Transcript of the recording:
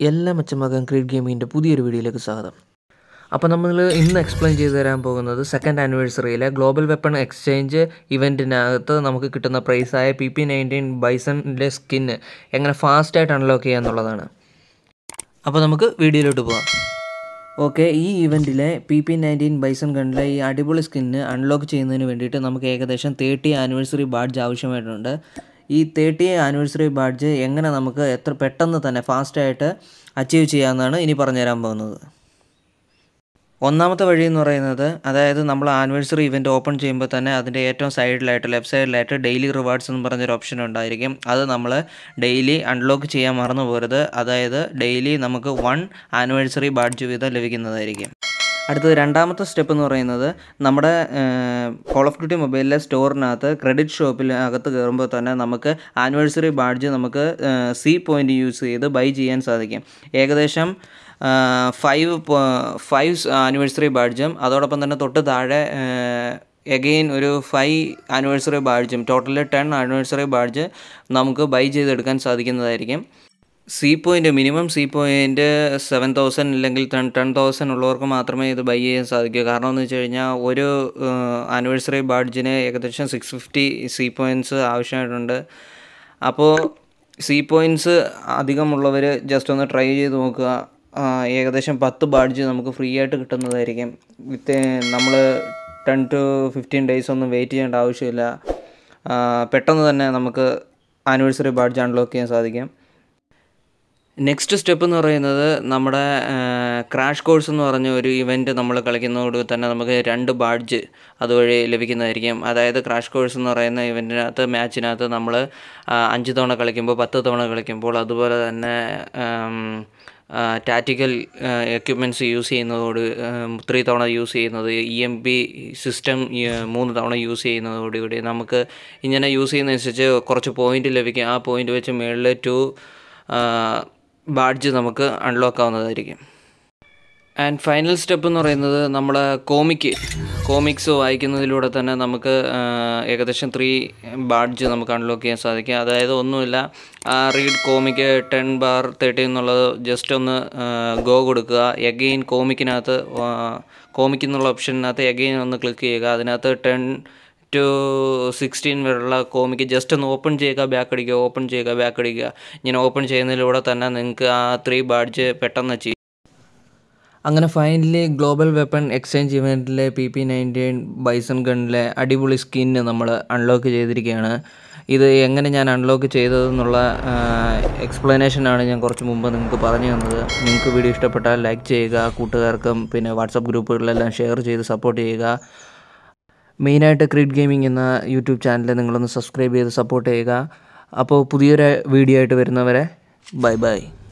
എല്ലാ മച്ചമകൻ ക്രീഡ് ഗെയിമിങ്ങിൻ്റെ പുതിയൊരു വീഡിയോയിലേക്ക് സ്വാഗതം അപ്പോൾ നമ്മൾ ഇന്ന് എക്സ്പ്ലെയിൻ ചെയ്തു തരാൻ പോകുന്നത് സെക്കൻഡ് ആനിവേഴ്സറിയിലെ ഗ്ലോബൽ വെപ്പൺ എക്സ്ചേഞ്ച് ഇവൻറ്റിനകത്ത് നമുക്ക് കിട്ടുന്ന പ്രൈസായ പി പി നയൻറ്റീൻ ബൈസണിൻ്റെ സ്കിന്ന് എങ്ങനെ ഫാസ്റ്റായിട്ട് അൺലോക്ക് ചെയ്യുക എന്നുള്ളതാണ് അപ്പോൾ നമുക്ക് വീഡിയോയിലോട്ട് പോകാം ഓക്കെ ഈ ഇവൻറ്റിലെ പി പി നയൻറ്റീൻ ബൈസൺ ഗണ്ണിലെ ഈ അടിപൊളി സ്കിന്ന് അൺലോക്ക് ചെയ്യുന്നതിന് വേണ്ടിയിട്ട് നമുക്ക് ഏകദേശം തേർട്ടി ആനിവേഴ്സറി ബാഡ്ജ് ആവശ്യമായിട്ടുണ്ട് ഈ തേർട്ടി ആനിവേഴ്സറി ബാഡ്ജ് എങ്ങനെ നമുക്ക് എത്ര പെട്ടെന്ന് തന്നെ ഫാസ്റ്റായിട്ട് അച്ചീവ് ചെയ്യാമെന്നാണ് ഇനി പറഞ്ഞുതരാൻ പോകുന്നത് ഒന്നാമത്തെ വഴി എന്ന് പറയുന്നത് അതായത് നമ്മൾ ആനിവേഴ്സറി ഇവൻറ്റ് ഓപ്പൺ ചെയ്യുമ്പോൾ തന്നെ അതിൻ്റെ ഏറ്റവും സൈഡിലായിട്ട് ലെഫ്റ്റ് സൈഡിലായിട്ട് ഡെയിലി റിവാർഡ്സ് എന്ന് പറഞ്ഞൊരു ഓപ്ഷൻ ഉണ്ടായിരിക്കും അത് നമ്മൾ ഡെയിലി അൺലോക്ക് ചെയ്യാൻ മറന്നു പോരുത് അതായത് ഡെയിലി നമുക്ക് വൺ ആനിവേഴ്സറി ബാഡ്ജ് വീതം ലഭിക്കുന്നതായിരിക്കും അടുത്തത് രണ്ടാമത്തെ സ്റ്റെപ്പ് എന്ന് പറയുന്നത് നമ്മുടെ കോൾ ഓഫ് ഡ്യൂട്ടി മൊബൈലിലെ സ്റ്റോറിനകത്ത് ക്രെഡിറ്റ് ഷോപ്പിൽ അകത്ത് കയറുമ്പോൾ തന്നെ നമുക്ക് ആനിവേഴ്സറി ബാഡ്ജ് നമുക്ക് സി പോയിൻ്റ് യൂസ് ചെയ്ത് ബൈ ചെയ്യാൻ സാധിക്കും ഏകദേശം ഫൈവ് ഫൈവ് ആനിവേഴ്സറി ബാഡ്ജും അതോടൊപ്പം തന്നെ തൊട്ട് താഴെ എഗെയിൻ ഒരു ഫൈവ് ആനിവേഴ്സറി ബാഡ്ജും ടോട്ടൽ ടെൻ ആനിവേഴ്സറി ബാഡ്ജ് നമുക്ക് ബൈ ചെയ്തെടുക്കാൻ സാധിക്കുന്നതായിരിക്കും C point minimum C point seven thousand അല്ലെങ്കിൽ ടെൻ ടെൻ തൗസൻഡ് ഉള്ളവർക്ക് മാത്രമേ ഇത് ബൈ ചെയ്യാൻ സാധിക്കൂ കാരണം എന്ന് വെച്ച് കഴിഞ്ഞാൽ ഒരു ആനിവേഴ്സറി ബാഡ്ജിന് ഏകദേശം സിക്സ് ഫിഫ്റ്റി സി പോയിൻറ്റ്സ് ആവശ്യമായിട്ടുണ്ട് അപ്പോൾ സി പോയിൻറ്റ്സ് അധികമുള്ളവർ ജസ്റ്റ് ഒന്ന് ട്രൈ ചെയ്ത് നോക്കുക ഏകദേശം പത്ത് ബാഡ്ജ് നമുക്ക് ഫ്രീ ആയിട്ട് കിട്ടുന്നതായിരിക്കും വിത്ത് നമ്മൾ ടെൻ ടു ഫിഫ്റ്റീൻ ഡേയ്സ് ഒന്നും വെയിറ്റ് ചെയ്യേണ്ട ആവശ്യമില്ല പെട്ടെന്ന് തന്നെ നമുക്ക് ആനിവേഴ്സറി ബാഡ്ജ് അൺലോക്ക് ചെയ്യാൻ സാധിക്കും നെക്സ്റ്റ് സ്റ്റെപ്പ് എന്ന് പറയുന്നത് നമ്മുടെ ക്രാഷ് കോഴ്സ് എന്ന് പറഞ്ഞ ഒരു ഇവൻറ്റ് നമ്മൾ കളിക്കുന്നതോട് തന്നെ നമുക്ക് രണ്ട് ബാഡ്ജ് അതുവഴി ലഭിക്കുന്നതായിരിക്കും അതായത് ക്രാഷ് കോഴ്സ് എന്ന് പറയുന്ന ഇവൻറ്റിനകത്ത് മാച്ചിനകത്ത് നമ്മൾ അഞ്ച് തവണ കളിക്കുമ്പോൾ പത്ത് തവണ കളിക്കുമ്പോൾ അതുപോലെ തന്നെ ടാറ്റിക്കൽ എക്യുപ്മെൻറ്റ്സ് യൂസ് ചെയ്യുന്നതോട് ത്രീ തവണ യൂസ് ചെയ്യുന്നത് ഇ എം പി സിസ്റ്റം മൂന്ന് തവണ യൂസ് ചെയ്യുന്നതോടുകൂടി നമുക്ക് ഇങ്ങനെ യൂസ് ചെയ്യുന്നതനുസരിച്ച് കുറച്ച് പോയിൻ്റ് ലഭിക്കും ആ പോയിൻ്റ് വെച്ച് മുകളിൽ ടു ബാഡ്ജ് നമുക്ക് അൺലോക്ക് ആവുന്നതായിരിക്കും ആൻഡ് ഫൈനൽ സ്റ്റെപ്പ് എന്ന് പറയുന്നത് നമ്മുടെ കോമിക്ക് കോമിക്സ് വായിക്കുന്നതിലൂടെ തന്നെ നമുക്ക് ഏകദേശം ത്രീ ബാഡ്ജ് നമുക്ക് അൺലോക്ക് ചെയ്യാൻ സാധിക്കും അതായത് ഒന്നുമില്ല read comic ten bar thirty എന്നുള്ളത് ജസ്റ്റ് ഒന്ന് ഗോ കൊടുക്കുക എഗെയിൻ കോമിക്കിനകത്ത് കോമിക്ക് എന്നുള്ള ഓപ്ഷനകത്ത് എഗെയിൻ ഒന്ന് ക്ലിക്ക് ചെയ്യുക അതിനകത്ത് ടെൻ ടു സിക്സ്റ്റീൻ വരെയുള്ള കോമിക്ക് ജസ്റ്റ് ഒന്ന് ഓപ്പൺ ചെയ്യുക ബാക്ക് അടിക്കുക ഓപ്പൺ ചെയ്യുക ബാക്ക് അടിക്കുക ഇങ്ങനെ ഓപ്പൺ ചെയ്യുന്നതിലൂടെ തന്നെ നിങ്ങൾക്ക് ആ ത്രീ ബാഡ്ജ് പെട്ടെന്ന് ചെയ്യും അങ്ങനെ ഫൈനലി ഗ്ലോബൽ വെപ്പൺ എക്സ്ചേഞ്ച് ഇവൻറ്റിലെ പി പി നയൻറ്റീൻ ബൈസൺ ഗണ്ണിലെ അടിപൊളി സ്കിന്ന് നമ്മൾ അൺലോക്ക് ചെയ്തിരിക്കുകയാണ് ഇത് എങ്ങനെ ഞാൻ അൺലോക്ക് ചെയ്തതെന്നുള്ള എക്സ്പ്ലനേഷനാണ് ഞാൻ കുറച്ച് മുമ്പ് നിങ്ങൾക്ക് പറഞ്ഞു തന്നത് നിങ്ങൾക്ക് വീഡിയോ ഇഷ്ടപ്പെട്ടാൽ ലൈക്ക് ചെയ്യുക കൂട്ടുകാർക്കും പിന്നെ വാട്സപ്പ് ഗ്രൂപ്പുകളിലെല്ലാം ഷെയർ ചെയ്ത് സപ്പോർട്ട് ചെയ്യുക മെയിനായിട്ട് ക്രീഡ് ഗെയിമിംഗ് എന്ന യൂട്യൂബ് ചാനൽ നിങ്ങളൊന്ന് സബ്സ്ക്രൈബ് ചെയ്ത് സപ്പോർട്ട് ചെയ്യുക അപ്പോൾ പുതിയൊരു വീഡിയോ ആയിട്ട് വരുന്നവരെ ബൈ ബൈ